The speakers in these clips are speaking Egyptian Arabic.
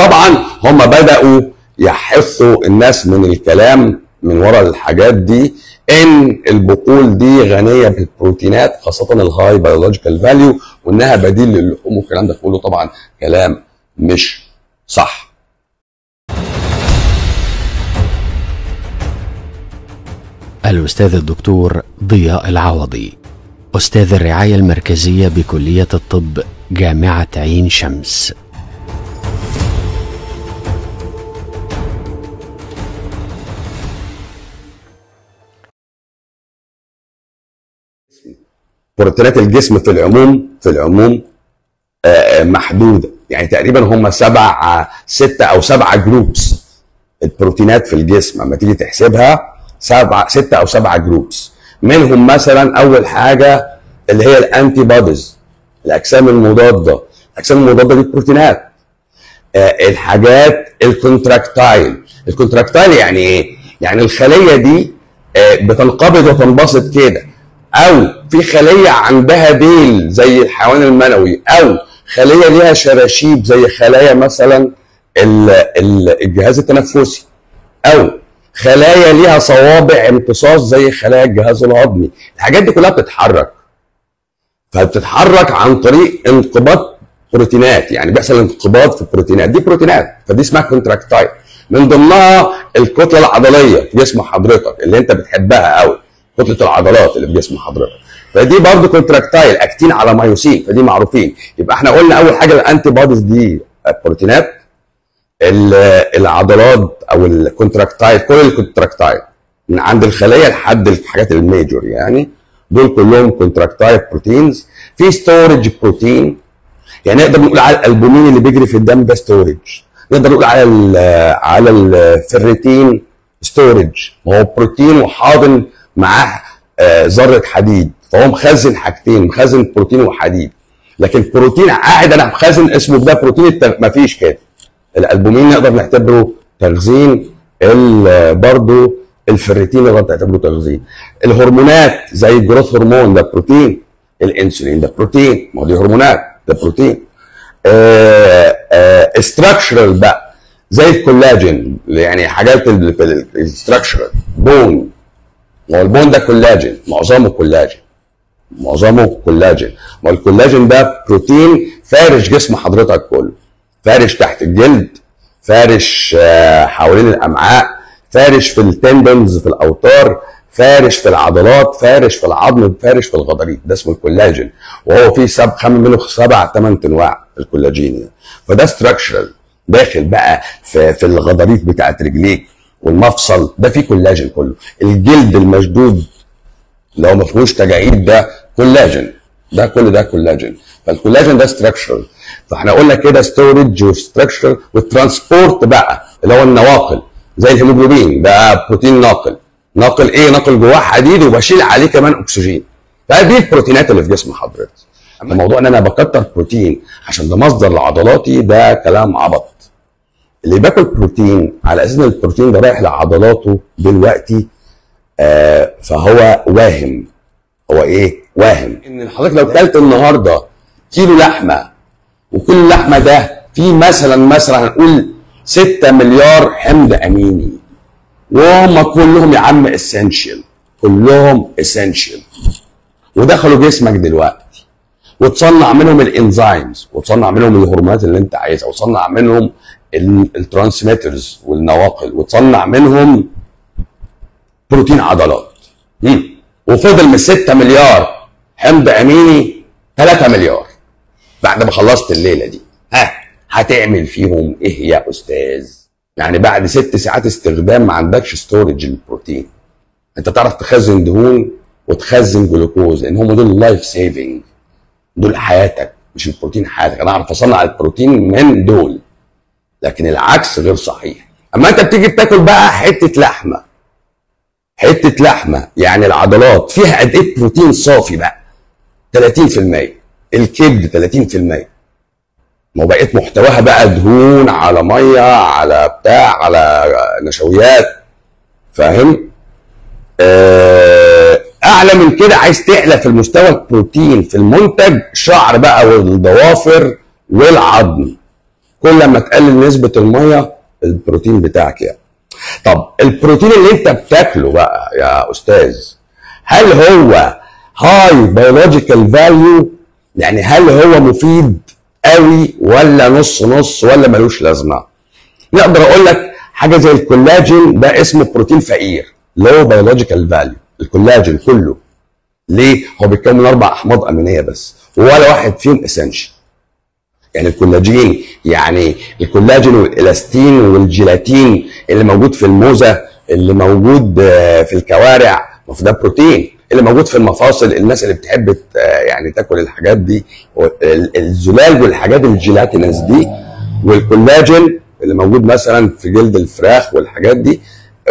طبعا هم بداوا يحثوا الناس من الكلام من وراء الحاجات دي ان البقول دي غنيه بالبروتينات خاصه الهاي بيولوجيكال فاليو وانها بديل للحوم والكلام ده كله طبعا كلام مش صح الأستاذ الدكتور ضياء العوضي أستاذ الرعاية المركزية بكلية الطب جامعة عين شمس بروتينات الجسم في العموم في العموم آه، محدوده يعني تقريبا هم سبع ستة او سبعة جروبس البروتينات في الجسم لما تيجي تحسبها سبعة ستة او سبعة جروبس منهم مثلا اول حاجه اللي هي الانتي بوديز الاجسام المضاده الاجسام المضاده دي بروتينات آه، الحاجات الكونتراكتايل الكونتراكتايل يعني ايه يعني الخليه دي آه، بتنقبض وتنبسط كده او في خليه عندها ديل زي الحيوان المنوي او خليه ليها شراشيب زي خلايا مثلا ال- ال- الجهاز التنفسي او خلايا ليها صوابع امتصاص زي خلايا الجهاز الهضمي الحاجات دي كلها بتتحرك فبتتحرك عن طريق انقباض بروتينات يعني بيحصل انقباض في البروتينات دي بروتينات فدي اسمها كونتراكتايل من ضمنها الكتله العضليه في جسم حضرتك اللي انت بتحبها قوي كتله العضلات اللي في جسم حضرتك فدي برضه كونتراكتايل اكتين على مايوسين فدي معروفين يبقى احنا قلنا اول حاجه الانتي بوديز دي بروتينات ال- العضلات او الكونتراكتايل كل الكونتراكتايل من عند الخليه لحد الحاجات الميجور يعني دول كلهم كونتراكتايل بروتينز في ستورج بروتين يعني نقدر نقول على الالبومين اللي بيجري في الدم ده ستورج نقدر نقول على ال على الفيريتين ستورج هو بروتين وحاضن معاه آه، ذره حديد فهو مخزن حاجتين مخزن بروتين وحديد لكن بروتين قاعد انا مخزن اسمه ده بروتين التغ... مفيش كده الالبومين نقدر نعتبره تخزين ال- برضو الفريتين نقدر نعتبره تخزين الهرمونات زي الجروث هرمون ده بروتين الانسولين ده بروتين ما هو دي هرمونات ده بروتين استراكشرال بقى زي الكولاجين يعني حاجات الاستراكشرال بون ما هو البون ده كولاجين معظمه كولاجين معظمه كولاجين ما هو الكولاجين ده بروتين فارش جسم حضرتك كله فارش تحت الجلد فارش آه، حوالين الامعاء فارش في التندنز في الاوتار فارش في العضلات فارش في العظم فارش في الغضاريف ده اسمه الكولاجين وهو فيه سب خم منه سبع ثمان انواع الكولاجين يعني. فده ستراكشرال داخل بقى في, في الغضاريف بتاعت رجليك والمفصل ده فيه كولاجين كله الجلد المشدود لو ما فيهوش تجاعيد ده كولاجين ده كل ده كولاجين فالكولاجين ده ستراكشرال فاحنا قلنا كده ستورج وستراكشر والترانسبورت بقى اللي هو النواقل زي الهيموجلوبين ده بروتين ناقل ناقل ايه ناقل جواه حديد وبشيل عليه كمان اكسجين فدي البروتينات اللي في جسم حضرتك اما موضوع ان انا بكتر بروتين عشان ده مصدر لعضلاتي ده كلام عبط اللي باكل بروتين على اساس ان البروتين ده رايح لعضلاته دلوقتي آه فهو واهم هو ايه واهم ان حضرتك لو كلت النهارده كيلو لحمه وكل اللحمه ده فيه مثلا مثلا هنقول 6 مليار حمض اميني وهم كلهم يا عم اسينشال كلهم اسينشال ودخلوا جسمك دلوقتي وتصنع منهم الانزيمز وتصنع منهم الهرمونات اللي انت عايزها وتصنع منهم الترانسميترز والنواقل وتصنع منهم بروتين عضلات مم. وفضل من 6 مليار حمض اميني 3 مليار بعد ما خلصت الليله دي ها هتعمل فيهم ايه يا استاذ يعني بعد ست ساعات استخدام ما عندكش ستورج للبروتين انت تعرف تخزن دهون وتخزن جلوكوز لان هم دول اللايف سيفنج دول حياتك مش البروتين حياتك انا اعرف اصنع البروتين من دول لكن العكس غير صحيح اما انت بتيجي بتاكل بقى حته لحمه حته لحمه يعني العضلات فيها قد ايه بروتين صافي بقى 30% الكبد 30% ما هو بقيت محتواها بقى دهون على ميه على بتاع على نشويات فاهم آه، اعلى من كده عايز تعلى في المستوى البروتين في المنتج شعر بقى والضوافر والعظم كل ما تقلل نسبه الميه البروتين بتاعك يعني طب البروتين اللي انت بتاكله بقى يا استاذ هل هو هاي بيولوجيكال فاليو يعني هل هو مفيد قوي ولا نص نص ولا ملوش لازمه نقدر اقول لك حاجه زي الكولاجين ده اسمه بروتين فقير لو بيولوجيكال فاليو الكولاجين كله ليه هو بيتكون من اربع احماض امينيه بس ولا واحد فيهم اسينشال يعني الكولاجين يعني الكولاجين والالاستين والجيلاتين اللي موجود في الموزه اللي موجود آه، في الكوارع ما في ده بروتين اللي موجود في المفاصل الناس اللي بتحب ت- آه، يعني تاكل الحاجات دي ال- الزلال والحاجات الجيلاتينس دي والكولاجين اللي موجود مثلا في جلد الفراخ والحاجات دي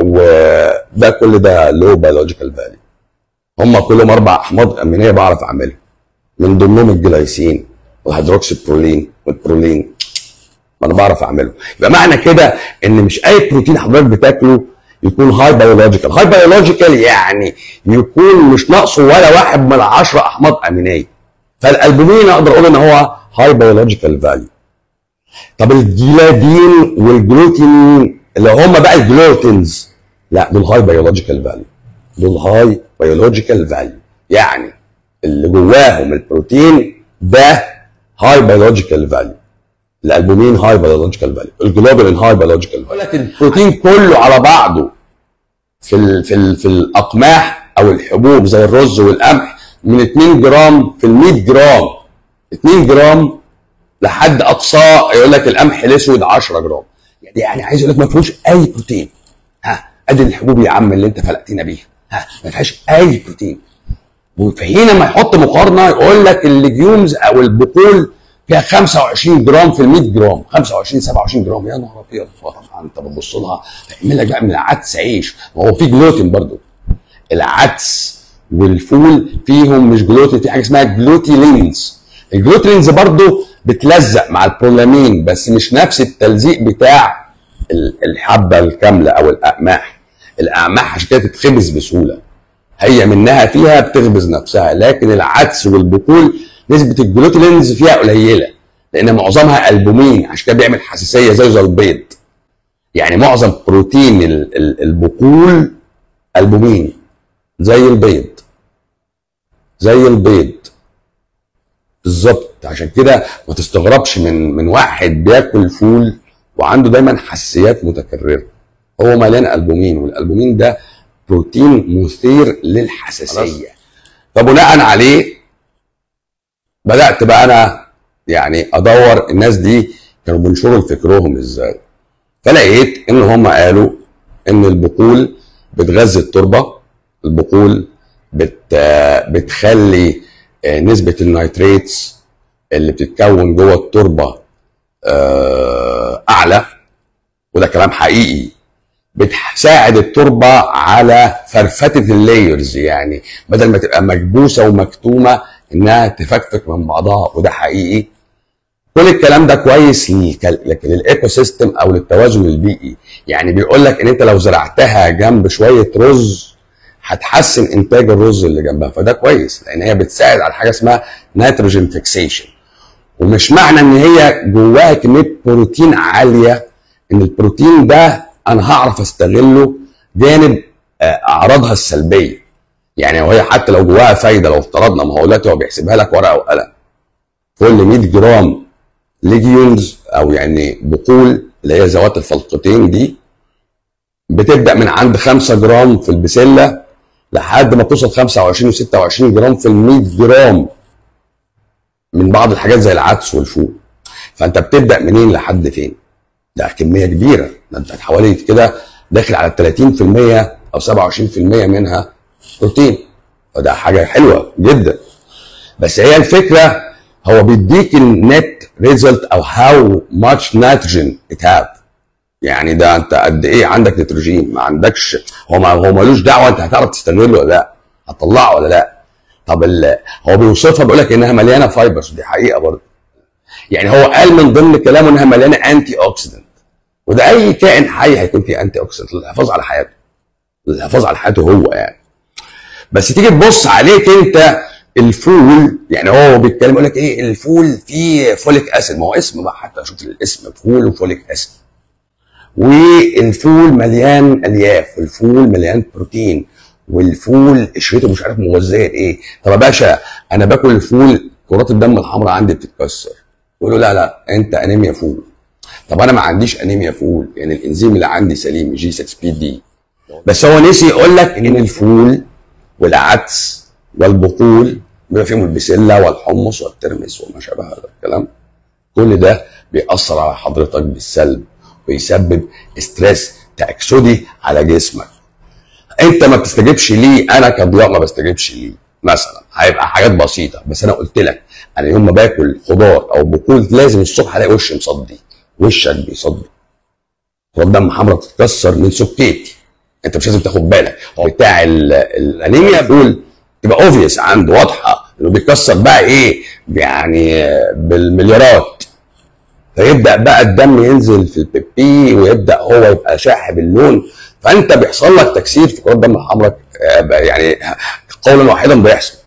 وده كل ده لو بيولوجيكال فاليو هم كلهم اربع احماض امينيه بعرف اعملها من ضمنهم الجلايسين والهيدروكسي برولين والبرولين ما انا بعرف اعمله يبقى معنى كده ان مش اي بروتين حضرتك بتاكله يكون هاي بيولوجيكال هاي بيولوجيكال يعني يكون مش ناقصه ولا واحد من العشرة احماض امينيه فالالبومين اقدر اقول ان هو هاي بيولوجيكال فاليو طب الجيلادين والجلوتين اللي هم بقى الجلوتينز لا دول هاي بيولوجيكال فاليو دول هاي بيولوجيكال فاليو يعني اللي جواهم البروتين ده هاي بيولوجيكال فاليو الالبومين هاي بيولوجيكال فاليو الجلوبولين هاي بيولوجيكال فاليو لك البروتين كله على بعضه في ال في ال في الاقماح او الحبوب زي الرز والقمح من 2 جرام في ال 100 جرام 2 جرام لحد اقصاه يقول لك القمح الاسود 10 جرام يعني يعني عايز يقول لك ما فيهوش اي بروتين ها ادي الحبوب يا عم اللي انت فلقتنا بيها ها ما فيهاش اي بروتين فهنا لما يحط مقارنه يقول لك الليجيومز او البقول فيها 25 جرام في ال 100 جرام 25 27 جرام يا نهار ابيض طبعا انت بتبص لها تعمل لك بقى من العدس عيش ما هو في جلوتين برضو العدس والفول فيهم مش جلوتين في حاجه اسمها جلوتيلينز الجلوتيلينز برضو بتلزق مع البرولامين بس مش نفس التلزيق بتاع ال- الحبه الكامله او الاقماح الاقماح عشان كده تتخبز بسهوله هي منها فيها بتخبز نفسها لكن العدس والبقول نسبه الجلوتينز فيها قليله لان معظمها البومين عشان كده بيعمل حساسيه زي زي البيض يعني معظم بروتين ال- ال- البقول البومين زي البيض زي البيض بالظبط عشان كده ما تستغربش من من واحد بياكل فول وعنده دايما حساسيات متكرره هو مليان البومين والالبومين ده بروتين مثير للحساسيه فبناء عليه بدات بقى انا يعني ادور الناس دي كانوا بينشروا فكرهم ازاي فلقيت ان هم قالوا ان البقول بتغذي التربه البقول بت بتخلي آه، نسبه النيتريتس اللي بتتكون جوه التربه آه، اعلى وده كلام حقيقي بتساعد التربه على فرفتة اللايرز يعني بدل ما تبقى مكبوسه ومكتومه انها تفكفك من بعضها وده حقيقي كل الكلام ده كويس للك- لكن للايكو سيستم او للتوازن البيئي يعني بيقول لك ان انت لو زرعتها جنب شويه رز هتحسن انتاج الرز اللي جنبها فده كويس لان هي بتساعد على حاجه اسمها نيتروجين فيكسيشن ومش معنى ان هي جواها كميه بروتين عاليه ان البروتين ده انا هعرف استغله جانب آه، اعراضها السلبيه يعني وهي حتى لو جواها فايده لو افترضنا ما هو دلوقتي هو بيحسبها لك ورقه وقلم كل 100 جرام ليجيونز او يعني بقول اللي هي ذوات الفلقتين دي بتبدا من عند 5 جرام في البسله لحد ما توصل 25 و26 جرام في ال 100 جرام من بعض الحاجات زي العدس والفول فانت بتبدا منين لحد فين ده كميه كبيره ده انت حوالي كده داخل على 30% او 27% منها بروتين فده حاجه حلوه جدا بس هي الفكره هو بيديك النت ريزلت او هاو ماتش نيتروجين ات هاف يعني ده انت قد ايه عندك نيتروجين ما عندكش هو ما هو ملوش دعوه انت هتعرف تستغله ولا لا هتطلعه ولا لا طب ال- هو بيوصفها بيقول لك انها مليانه فايبرز دي حقيقه برضه يعني هو قال من ضمن كلامه انها مليانه انتي اوكسيدنت وده اي كائن حي هيكون فيه انتي اوكسيدنت للحفاظ على حياته للحفاظ على حياته هو يعني بس تيجي تبص عليك انت الفول يعني هو بيتكلم يقول لك ايه الفول فيه فوليك اسيد ما هو اسم بقى حتى شوف الاسم فول وفوليك اسيد والفول مليان الياف والفول مليان بروتين والفول قشرته مش عارف مغذيه ايه طب يا باشا انا باكل الفول كرات الدم الحمراء عندي بتتكسر يقول له لا لا انت انيميا فول طب انا ما عنديش انيميا فول يعني الانزيم اللي عندي سليم جي 6 بي دي بس هو نسي يقول لك ان الفول والعدس والبقول بما فيهم البسله والحمص والترمس وما شابه هذا الكلام كل ده بيأثر على حضرتك بالسلب ويسبب ستريس تأكسدي على جسمك انت ما بتستجيبش ليه انا كضياء ما بستجيبش ليه مثلا هيبقى حاجات بسيطه بس انا قلت لك انا يوم ما باكل خضار او بقول لازم الصبح الاقي وشي مصدي وشك بيصدي كرات دم حمراء بتتكسر من سكيتي انت مش لازم تاخد بالك هو بتاع ال- الانيميا دول تبقى اوفيس عنده واضحه انه بيكسر بقى ايه يعني آه، بالمليارات فيبدا بقى الدم ينزل في البيبي ويبدا هو يبقى شاحب اللون فانت بيحصل لك تكسير في كرات الدم الحمراء آه، يعني قولا واحدا بيحصل